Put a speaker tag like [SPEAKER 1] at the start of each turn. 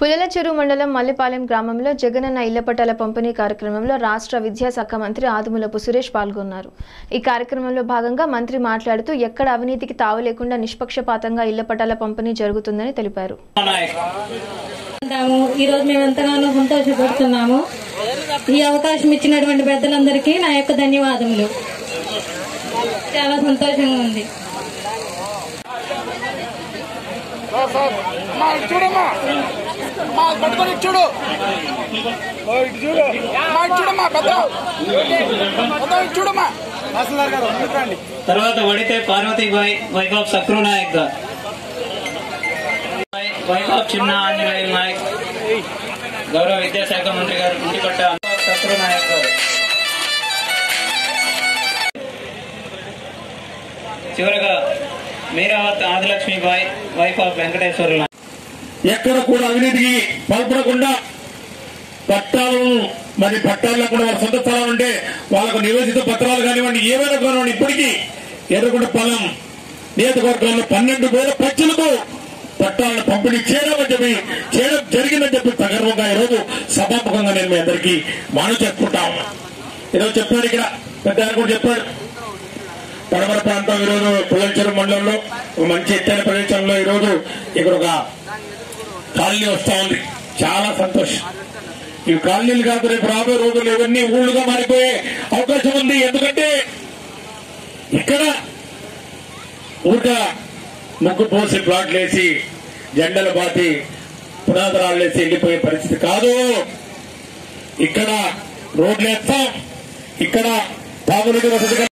[SPEAKER 1] పుల్లల చెరువు మండలం మల్లిపాలెం గ్రామంలో జగనన్న ఇళ్ల పట్టాల పంపిణీ కార్యక్రమంలో రాష్ట్ర విద్యాశాఖ మంత్రి ఆదిమూలపు సురేష్ పాల్గొన్నారు ఈ కార్యక్రమంలో భాగంగా మంత్రి మాట్లాడుతూ ఎక్కడ అవినీతికి తావు లేకుండా నిష్పక్షపాతంగా ఇళ్ల పట్టాల పంపిణీ జరుగుతుందని తెలిపారు
[SPEAKER 2] నాయక్
[SPEAKER 3] ఉంటాము ఈ రోజు మేము ఎంతగానో సంతోషపడుతున్నాము ఈ అవకాశం ఇచ్చినటువంటి పెద్దలందరికీ నా యొక్క ధన్యవాదములు చాలా సంతోషంగా ఉంది
[SPEAKER 4] మా ఇటు చూడమ్మా మా పట్టుకొని ఇటు చూడు ఓ, ఇటు చూడు మా ఇటు చూడమ్మా పెద్ద పెద్ద ఇటు చూడమ్మా తహసీల్దార్ గారు ఇటు రండి
[SPEAKER 2] తర్వాత వడితే పార్వతీబాయి వైఫ్ ఆఫ్ సక్రు నాయక్ గారు వైఫ్ ఆఫ్ చిన్న ఆంజనేయులు నాయక్ గౌరవ విద్యాశాఖ మంత్రి గారు ఇంటిపట్ట సక్రు నాయక్ గారు చివరగా మీరావత్ ఆదిలక్ష్మీబాయి వైఫ్ ఆఫ్ వెంకటేశ్వరులు నాయక్
[SPEAKER 5] ఎక్కడ కూడా అవినీతికి పాల్పడకుండా పట్టాలను మరి పట్టాలు లేకుండా వాళ్ళ సొంత స్థలం ఉంటే వాళ్ళకు నివేదిత పత్రాలు కానివ్వండి ఏమైనా కానివ్వండి ఇప్పటికీ ఎర్రగొండ పొలం నియోజకవర్గంలో పన్నెండు వేల పచ్చులకు పట్టాలను పంపిణీ చేయడం చెప్పి చేయడం జరిగిందని చెప్పి సగర్వంగా ఈరోజు సభాముఖంగా నేను మీ అందరికీ మాను చేసుకుంటాం ఈరోజు చెప్పాడు ఇక్కడ పెద్ద ఆయన కూడా చెప్పాడు పడమర ప్రాంతం ఈరోజు పులంచెరు మండలంలో ఒక మంచి ఎత్తైన ప్రదేశంలో ఈరోజు ఇక్కడ ఒక కాలనీ వస్తా ఉంది చాలా సంతోషం ఈ కాలనీలు కాదు రేపు రాబోయే రోజులు ఇవన్నీ ఊళ్ళుగా మారిపోయే అవకాశం ఉంది ఎందుకంటే ఇక్కడ ఊరిక ముగ్గు పోసి ప్లాట్లు వేసి జెండలు బాతి పునాదరాలు వేసి వెళ్ళిపోయే పరిస్థితి కాదు ఇక్కడ రోడ్లు వేస్తాం ఇక్కడ తాగునీటి వసతి